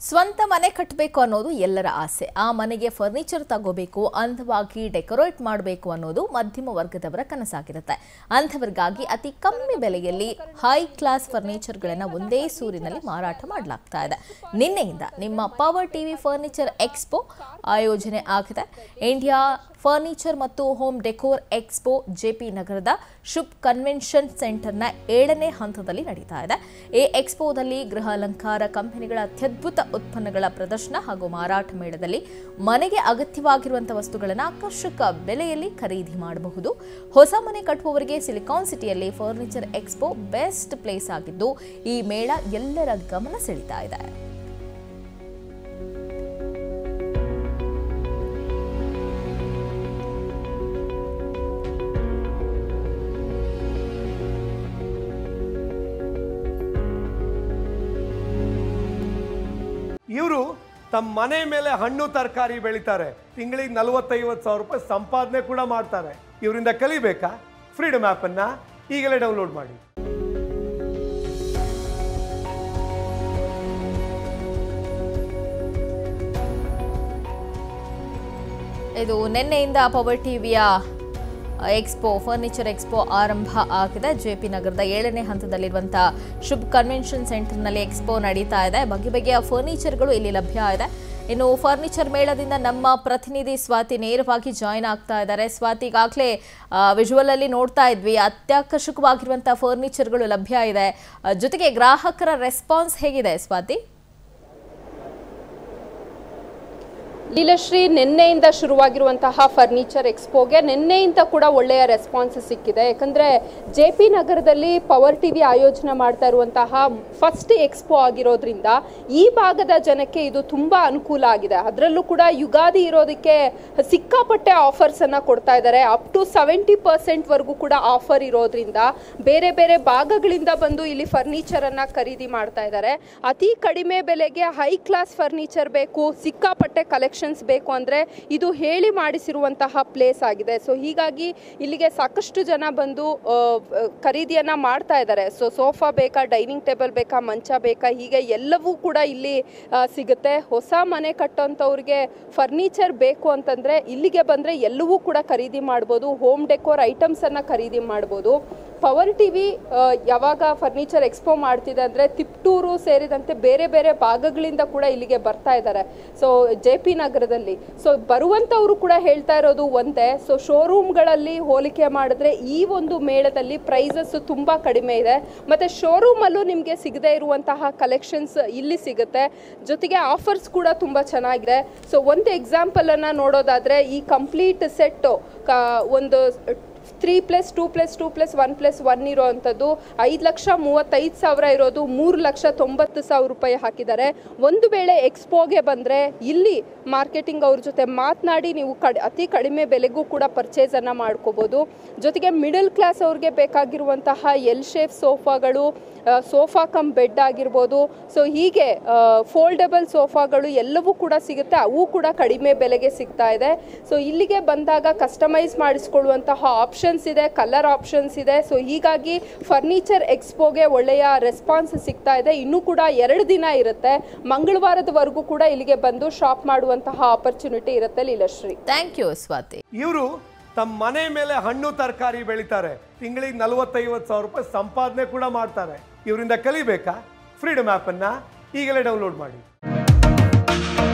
ಸ್ವಂತ ಮನೆ ಕಟ್ಟಬೇಕು ಅನ್ನೋದು ಎಲ್ಲರ ಆಸೆ ಆ ಮನೆಗೆ ಫರ್ನಿಚರ್ ತಗೋಬೇಕು ಅಂದವಾಗಿ ಡೆಕೋರೇಟ್ ಮಾಡಬೇಕು ಅನ್ನೋದು ಮಧ್ಯಮ ವರ್ಗದವರ ಕನಸಾಗಿರುತ್ತೆ ಅಂಥವರಿಗಾಗಿ ಅತಿ ಕಮ್ಮಿ ಬೆಲೆಯಲ್ಲಿ ಹೈ ಕ್ಲಾಸ್ ಫರ್ನಿಚರ್ಗಳನ್ನು ಒಂದೇ ಸೂರಿನಲ್ಲಿ ಮಾರಾಟ ಮಾಡಲಾಗ್ತಾ ಇದೆ ನಿನ್ನೆಯಿಂದ ನಿಮ್ಮ ಪವರ್ ಟಿವಿ ಫರ್ನಿಚರ್ ಎಕ್ಸ್ಪೋ ಆಯೋಜನೆ ಆಗಿದೆ ಇಂಡಿಯಾ ಫರ್ನಿಚರ್ ಮತ್ತು ಹೋಮ್ ಡೆಕೋರ್ ಎಕ್ಸ್ಪೋ ಜೆಪಿ ನಗರದ ಶುಭ್ ಕನ್ವೆನ್ಷನ್ ಸೆಂಟರ್ನ ಏಳನೇ ಹಂತದಲ್ಲಿ ನಡೀತಾ ಇದೆ ಈ ಎಕ್ಸ್ಪೋದಲ್ಲಿ ಗೃಹ ಅಲಂಕಾರ ಕಂಪನಿಗಳ ಅತ್ಯದ್ಭುತ ಉತ್ಪನ್ನಗಳ ಪ್ರದರ್ಶನ ಹಾಗೂ ಮಾರಾಟ ಮೇಳದಲ್ಲಿ ಮನೆಗೆ ಅಗತ್ಯವಾಗಿರುವಂತಹ ವಸ್ತುಗಳನ್ನು ಆಕರ್ಷಕ ಬೆಲೆಯಲ್ಲಿ ಖರೀದಿ ಮಾಡಬಹುದು ಹೊಸ ಮನೆ ಕಟ್ಟುವವರಿಗೆ ಸಿಲಿಕಾನ್ ಸಿಟಿಯಲ್ಲಿ ಫರ್ನಿಚರ್ ಎಕ್ಸ್ಪೋ ಬೆಸ್ಟ್ ಪ್ಲೇಸ್ ಆಗಿದ್ದು ಈ ಮೇಳ ಎಲ್ಲರ ಗಮನ ಸೆಳೀತಾ ಇದೆ ಇವರು ತಮ್ಮ ಮನೆ ಮೇಲೆ ಹಣ್ಣು ತರಕಾರಿ ಬೆಳಿತಾರೆ ತಿಂಗಳಿಗೆ ನಲವತ್ತೈವತ್ತು ಸಾವಿರ ರೂಪಾಯಿ ಸಂಪಾದನೆ ಕೂಡ ಮಾಡ್ತಾರೆ ಇವರಿಂದ ಕಲಿಬೇಕಾ ಫ್ರೀಡಮ್ ಆ್ಯಪನ್ನು ಈಗಲೇ ಡೌನ್ಲೋಡ್ ಮಾಡಿ ಇದು ನಿನ್ನೆಯಿಂದ ಪವರ್ ಟಿವಿಯ ಎಕ್ಸ್ಪೋ ಫರ್ನಿಚರ್ ಎಕ್ಸ್ಪೋ ಆರಂಭ ಆಗಿದೆ ಜೆ ಪಿ ನಗರದ ಏಳನೇ ಹಂತದಲ್ಲಿರುವಂಥ ಶುಭ್ ಕನ್ವೆನ್ಷನ್ ಸೆಂಟರ್ನಲ್ಲಿ ಎಕ್ಸ್ಪೋ ನಡೀತಾ ಇದೆ ಬಗೆ ಬಗೆಯ ಫರ್ನಿಚರ್ಗಳು ಇಲ್ಲಿ ಲಭ್ಯ ಇದೆ ಇನ್ನು ಫರ್ನಿಚರ್ ಮೇಳದಿಂದ ನಮ್ಮ ಪ್ರತಿನಿಧಿ ಸ್ವಾತಿ ನೇರವಾಗಿ ಜಾಯ್ನ್ ಆಗ್ತಾ ಇದ್ದಾರೆ ಸ್ವಾತಿ ಈಗಾಗಲೇ ವಿಜುವಲ್ ಅಲ್ಲಿ ನೋಡ್ತಾ ಇದ್ವಿ ಅತ್ಯಾಕರ್ಷಕವಾಗಿರುವಂಥ ಫರ್ನಿಚರ್ಗಳು ಲಭ್ಯ ಇದೆ ಆ, ಜೊತೆಗೆ ಗ್ರಾಹಕರ ರೆಸ್ಪಾನ್ಸ್ ಹೇಗಿದೆ ಸ್ವಾತಿ ಲೀಲಶ್ರೀ ನಿನ್ನೆಯಿಂದ ಶುರುವಾಗಿರುವಂತಹ ಫರ್ನಿಚರ್ ಎಕ್ಸ್ಪೋಗೆ ನಿನ್ನೆಯಿಂದ ಕೂಡ ಒಳ್ಳೆಯ ರೆಸ್ಪಾನ್ಸ್ ಸಿಕ್ಕಿದೆ ಯಾಕಂದರೆ ಜೆ ಪಿ ನಗರದಲ್ಲಿ ಪವರ್ ಟಿ ವಿ ಆಯೋಜನೆ ಮಾಡ್ತಾ ಇರುವಂತಹ ಫಸ್ಟ್ ಎಕ್ಸ್ಪೋ ಆಗಿರೋದ್ರಿಂದ ಈ ಭಾಗದ ಜನಕ್ಕೆ ಇದು ತುಂಬ ಅನುಕೂಲ ಆಗಿದೆ ಅದರಲ್ಲೂ ಕೂಡ ಯುಗಾದಿ ಇರೋದಕ್ಕೆ ಸಿಕ್ಕಾಪಟ್ಟೆ ಆಫರ್ಸನ್ನು ಕೊಡ್ತಾ ಇದ್ದಾರೆ ಅಪ್ ಟು ಸೆವೆಂಟಿ ಪರ್ಸೆಂಟ್ವರೆಗೂ ಕೂಡ ಆಫರ್ ಇರೋದ್ರಿಂದ ಬೇರೆ ಬೇರೆ ಭಾಗಗಳಿಂದ ಬಂದು ಇಲ್ಲಿ ಫರ್ನಿಚರನ್ನು ಖರೀದಿ ಮಾಡ್ತಾ ಇದ್ದಾರೆ ಅತಿ ಕಡಿಮೆ ಬೆಲೆಗೆ ಹೈ ಕ್ಲಾಸ್ ಫರ್ನಿಚರ್ ಬೇಕು ಸಿಕ್ಕಾಪಟ್ಟೆ ಕಲೆಕ್ಷನ್ಸ್ ಬೇಕು ಅಂದರೆ ಇದು ಹೇಳಿ ಮಾಡಿಸಿರುವಂತಹ ಪ್ಲೇಸ್ ಆಗಿದೆ ಸೊ ಹೀಗಾಗಿ ಇಲ್ಲಿಗೆ ಸಾಕಷ್ಟು ಜನ ಬಂದು ಆ, ಆ, ಖರೀದಿಯನ್ನ ಮಾಡ್ತಾ ಇದ್ದಾರೆ ಸೊ ಸೋಫಾ ಬೇಕಾ ಡೈನಿಂಗ್ ಟೇಬಲ್ ಬೇಕಾ ಮಂಚ ಬೇಕಾ ಹೀಗೆ ಎಲ್ಲವೂ ಕೂಡ ಇಲ್ಲಿ ಆ, ಸಿಗುತ್ತೆ ಹೊಸ ಮನೆ ಕಟ್ಟೋಂಥವ್ರಿಗೆ ಫರ್ನಿಚರ್ ಬೇಕು ಅಂತಂದರೆ ಇಲ್ಲಿಗೆ ಬಂದರೆ ಎಲ್ಲವೂ ಕೂಡ ಖರೀದಿ ಮಾಡ್ಬೋದು ಹೋಮ್ ಡೆಕೋರ್ ಐಟಮ್ಸನ್ನು ಖರೀದಿ ಮಾಡ್ಬೋದು ಪವರ್ ಟಿ ವಿ ಯಾವಾಗ ಫರ್ನಿಚರ್ ಎಕ್ಸ್ಪೋ ಮಾಡ್ತಿದೆ ಅಂದರೆ ತಿಪ್ಟೂರು ಸೇರಿದಂತೆ ಬೇರೆ ಬೇರೆ ಭಾಗಗಳಿಂದ ಕೂಡ ಇಲ್ಲಿಗೆ ಬರ್ತಾ ಇದ್ದಾರೆ ಸೊ ಜೆ ಪಿ ನಗರದಲ್ಲಿ ಸೊ ಬರುವಂಥವರು ಕೂಡ ಹೇಳ್ತಾ ಇರೋದು ಒಂದೇ ಸೊ ಶೋರೂಮ್ಗಳಲ್ಲಿ ಹೋಲಿಕೆ ಮಾಡಿದ್ರೆ ಈ ಒಂದು ಮೇಳದಲ್ಲಿ ಪ್ರೈಸಸ್ ತುಂಬ ಕಡಿಮೆ ಇದೆ ಮತ್ತು ಶೋರೂಮಲ್ಲೂ ನಿಮಗೆ ಸಿಗದೇ ಇರುವಂತಹ ಕಲೆಕ್ಷನ್ಸ್ ಇಲ್ಲಿ ಸಿಗುತ್ತೆ ಜೊತೆಗೆ ಆಫರ್ಸ್ ಕೂಡ ತುಂಬ ಚೆನ್ನಾಗಿದೆ ಸೊ ಒಂದು ಎಕ್ಸಾಂಪಲನ್ನು ನೋಡೋದಾದರೆ ಈ ಕಂಪ್ಲೀಟ್ ಸೆಟ್ಟು ಕ ಒಂದು three plus two plus two plus one plus one ಇರೋವಂಥದ್ದು ಐದು ಲಕ್ಷ ಮೂವತ್ತೈದು ಸಾವಿರ ಇರೋದು ಮೂರು ಲಕ್ಷ ತೊಂಬತ್ತು ಸಾವಿರ ರೂಪಾಯಿ ಹಾಕಿದ್ದಾರೆ ಒಂದು ವೇಳೆ ಎಕ್ಸ್ಪೋಗೆ ಬಂದರೆ ಇಲ್ಲಿ ಮಾರ್ಕೆಟಿಂಗ್ ಅವ್ರ ಜೊತೆ ಮಾತನಾಡಿ ನೀವು ಕಡ್ ಅತಿ ಕಡಿಮೆ ಬೆಲೆಗೂ ಕೂಡ ಪರ್ಚೇಸನ್ನು ಮಾಡ್ಕೋಬೋದು ಜೊತೆಗೆ ಮಿಡಲ್ ಕ್ಲಾಸ್ ಅವ್ರಿಗೆ ಬೇಕಾಗಿರುವಂತಹ ಎಲ್ ಶೇಪ್ ಸೋಫಾಗಳು ಸೋಫಾ ಕಮ್ ಬೆಡ್ ಆಗಿರ್ಬೋದು ಸೊ ಹೀಗೆ ಫೋಲ್ಡಬಲ್ ಸೋಫಾಗಳು ಎಲ್ಲವೂ ಕೂಡ ಸಿಗುತ್ತೆ ಅವು ಕೂಡ ಕಡಿಮೆ ಬೆಲೆಗೆ ಸಿಗ್ತಾ ಇದೆ ಸೊ ಇಲ್ಲಿಗೆ ಬಂದಾಗ ಕಸ್ಟಮೈಸ್ ಮಾಡಿಸ್ಕೊಳ್ಳುವಂತಹ ಆಪ್ಷನ್ಸ್ ಇದೆ ಕಲರ್ ಆಪ್ಷನ್ಸ್ ಇದೆ ಸೊ ಹೀಗಾಗಿ ಫರ್ನಿಚರ್ ಎಕ್ಸ್ಪೋಗೆ ಒಳ್ಳೆಯ ರೆಸ್ಪಾನ್ಸ್ ಸಿಗ್ತಾ ಇದೆ ಇನ್ನೂ ಕೂಡ ಎರಡು ದಿನ ಇರುತ್ತೆ ಮಂಗಳವಾರದವರೆಗೂ ಕೂಡ ಇಲ್ಲಿಗೆ ಬಂದು ಶಾಪ್ ಮಾಡುವಂತಹ ಆಪರ್ಚುನಿಟಿ ಇರುತ್ತೆ ಲೀಲಶ್ರೀ ಥ್ಯಾಂಕ್ ಯು ಸ್ವಾತಿ ಇವರು ತಮ್ಮ ಮನೆ ಮೇಲೆ ಹಣ್ಣು ತರಕಾರಿ ಬೆಳಿತಾರೆ ತಿಂಗಳಿಗೆ ನಲವತ್ತೈವತ್ತು ಸಾವಿರ ರೂಪಾಯಿ ಸಂಪಾದನೆ ಕೂಡ ಮಾಡ್ತಾರೆ ಇವರಿಂದ ಕಲಿಬೇಕಾ ಫ್ರೀಡಮ್ ಆ್ಯಪನ್ನು ಈಗಲೇ ಡೌನ್ಲೋಡ್ ಮಾಡಿ